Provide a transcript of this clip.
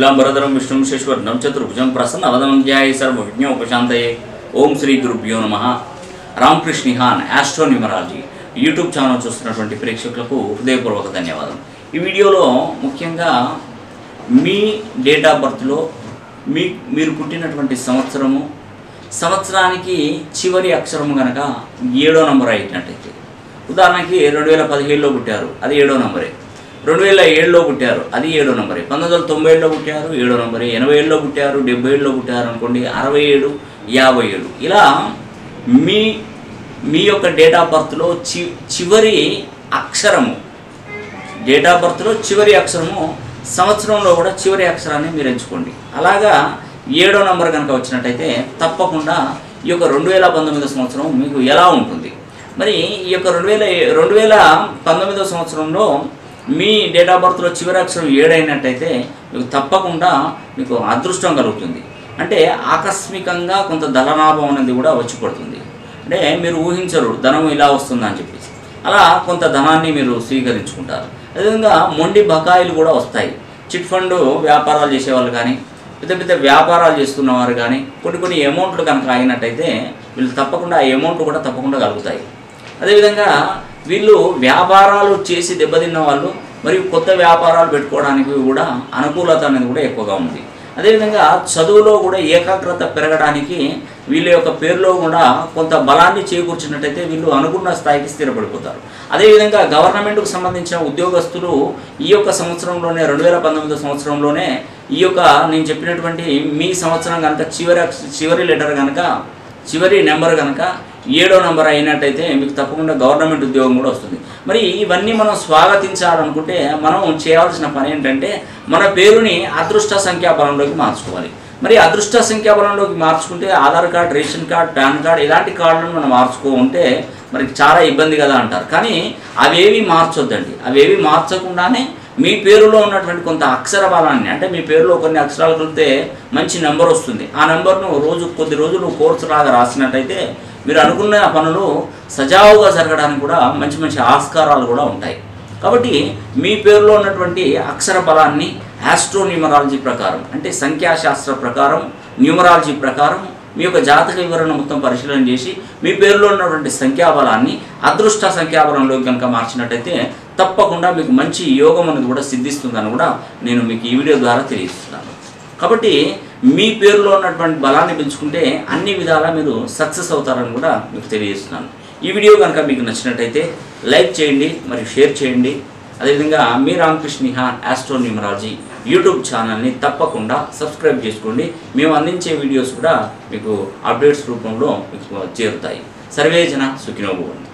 శుక్లాంబరధరం విష్ణుం శేశ్వర్ణం చతుర్భుజం ప్రసన్నవదనం ధ్యాయ సర్వవిజ్ఞ ఉపశాంతయే ఓం శ్రీ గురుభ్యో నమ రామకృష్ణిహాన్ ఆస్ట్రోన్యూమరాలజీ యూట్యూబ్ ఛానల్ చూస్తున్నటువంటి ప్రేక్షకులకు హృదయపూర్వక ధన్యవాదం ఈ వీడియోలో ముఖ్యంగా మీ డేట్ ఆఫ్ బర్త్లో మీ మీరు పుట్టినటువంటి సంవత్సరము సంవత్సరానికి చివరి అక్షరము కనుక ఏడో నంబర్ అయినట్టయితే ఉదాహరణకి రెండు వేల పదిహేడులో పుట్టారు అది ఏడో నంబరే రెండు వేల ఏడులో పుట్టారు అది ఏడో నంబరే పంతొమ్మిది వందల తొంభై ఏడులో పుట్టారు ఏడో నంబరే ఎనభై ఏడులో పుట్టారు డెబ్బై ఏడులో పుట్టారు అనుకోండి అరవై ఏడు యాభై ఏడు ఇలా మీ మీ యొక్క డేట్ ఆఫ్ బర్త్లో చి చివరి అక్షరము డేట్ ఆఫ్ బర్త్లో చివరి అక్షరము సంవత్సరంలో కూడా చివరి అక్షరాన్ని మీరు ఎంచుకోండి అలాగా ఏడో నంబర్ కనుక వచ్చినట్టయితే తప్పకుండా ఈ యొక్క రెండు వేల పంతొమ్మిదో సంవత్సరం మీకు ఎలా ఉంటుంది మరి ఈ యొక్క రెండు వేల రెండు వేల పంతొమ్మిదో సంవత్సరంలో మీ డేట్ ఆఫ్ బర్త్లో చివరి అక్షరం ఏడైనట్టయితే మీకు తప్పకుండా మీకు అదృష్టం కలుగుతుంది అంటే ఆకస్మికంగా కొంత ధనలాభం అనేది కూడా వచ్చి పడుతుంది అంటే మీరు ఊహించరు ధనం ఇలా వస్తుందని చెప్పేసి అలా కొంత ధనాన్ని మీరు స్వీకరించుకుంటారు అదేవిధంగా మొండి బకాయిలు కూడా వస్తాయి చిట్ ఫండ్ వ్యాపారాలు చేసేవాళ్ళు కానీ పెద్ద పెద్ద వ్యాపారాలు చేస్తున్నవారు కానీ కొన్ని కొన్ని అమౌంట్లు కనుక అయినట్టయితే వీళ్ళు తప్పకుండా ఆ అమౌంట్ కూడా తప్పకుండా కలుగుతాయి అదేవిధంగా వీళ్ళు వ్యాపారాలు చేసి దెబ్బతిన్న వాళ్ళు మరియు కొత్త వ్యాపారాలు పెట్టుకోవడానికి కూడా అనుకూలత అనేది కూడా ఎక్కువగా ఉంది అదేవిధంగా చదువులో కూడా ఏకాగ్రత పెరగడానికి వీళ్ళ యొక్క పేరులో కూడా కొంత బలాన్ని చేకూర్చినట్టయితే వీళ్ళు అనుకున్న స్థాయికి స్థిరపడిపోతారు అదేవిధంగా గవర్నమెంట్కు సంబంధించిన ఉద్యోగస్తులు ఈ యొక్క సంవత్సరంలోనే రెండు వేల పంతొమ్మిదో సంవత్సరంలోనే ఈ యొక్క నేను చెప్పినటువంటి మీ సంవత్సరం కనుక చివరి అక్ష- చివరి లెటర్ కనుక చివరి నెంబర్ కనుక ఏడో నెంబర్ అయినట్టయితే మీకు తప్పకుండా గవర్నమెంట్ ఉద్యోగం కూడా వస్తుంది మరి ఇవన్నీ మనం స్వాగతించాలనుకుంటే మనం చేయాల్సిన పని ఏంటంటే మన పేరుని అదృష్ట సంఖ్యాబలంలోకి మార్చుకోవాలి మరి అదృష్ట సంఖ్యాబలంలోకి మార్చుకుంటే Aadhaar card ration card PAN card ఇలాంటి కార్డులను మనం మార్చుకో ఉంటే మరి చాలా ఇబ్బంది కదా అంటారు కానీ అవేవి మార్చొద్దండి అవేవి మార్చకుండానే మీ పేరులో ఉన్నటువంటి కొంత అక్షర బలాన్ని అంటే మీ పేరులో కొన్ని అక్షరాలు కలిపితే మంచి నెంబర్ వస్తుంది ఆ నెంబర్ను రోజు కొద్ది రోజులు కోర్సు లాగా రాసినట్టయితే మీరు అనుకున్న పనులు సజావుగా జరగడానికి కూడా మంచి మంచి ఆస్కారాలు కూడా ఉంటాయి కాబట్టి మీ పేరులో ఉన్నటువంటి అక్షర బలాన్ని ఆస్ట్రోన్యూమరాలజీ ప్రకారం అంటే సంఖ్యాశాస్త్ర ప్రకారం న్యూమరాలజీ ప్రకారం మీ యొక్క జాతక వివరణ మొత్తం పరిశీలన చేసి మీ పేరులో ఉన్నటువంటి సంఖ్యాబలాన్ని అదృష్ట సంఖ్యాబలంలోకి కనుక మార్చినట్టయితే తప్పకుండా మీకు మంచి యోగం అనేది కూడా సిద్ధిస్తుందని కూడా నేను మీకు ఈ వీడియో ద్వారా తెలియజేస్తున్నాను కాబట్టి మీ పేరులో ఉన్నటువంటి బలాన్ని పెంచుకుంటే అన్ని విధాలా మీరు సక్సెస్ అవుతారని కూడా మీకు తెలియజేస్తున్నాను ఈ వీడియో కనుక మీకు నచ్చినట్టయితే లైక్ చేయండి మరియు షేర్ చేయండి అదేవిధంగా మీ రామకృష్ణ నిహాన్ ఆస్ట్రో న్యూమరాలజీ యూట్యూబ్ ఛానల్ని తప్పకుండా సబ్స్క్రైబ్ చేసుకోండి మేము అందించే వీడియోస్ కూడా మీకు అప్డేట్స్ రూపంలో మీకు చేరుతాయి సర్వేజన సుఖినోభవంతు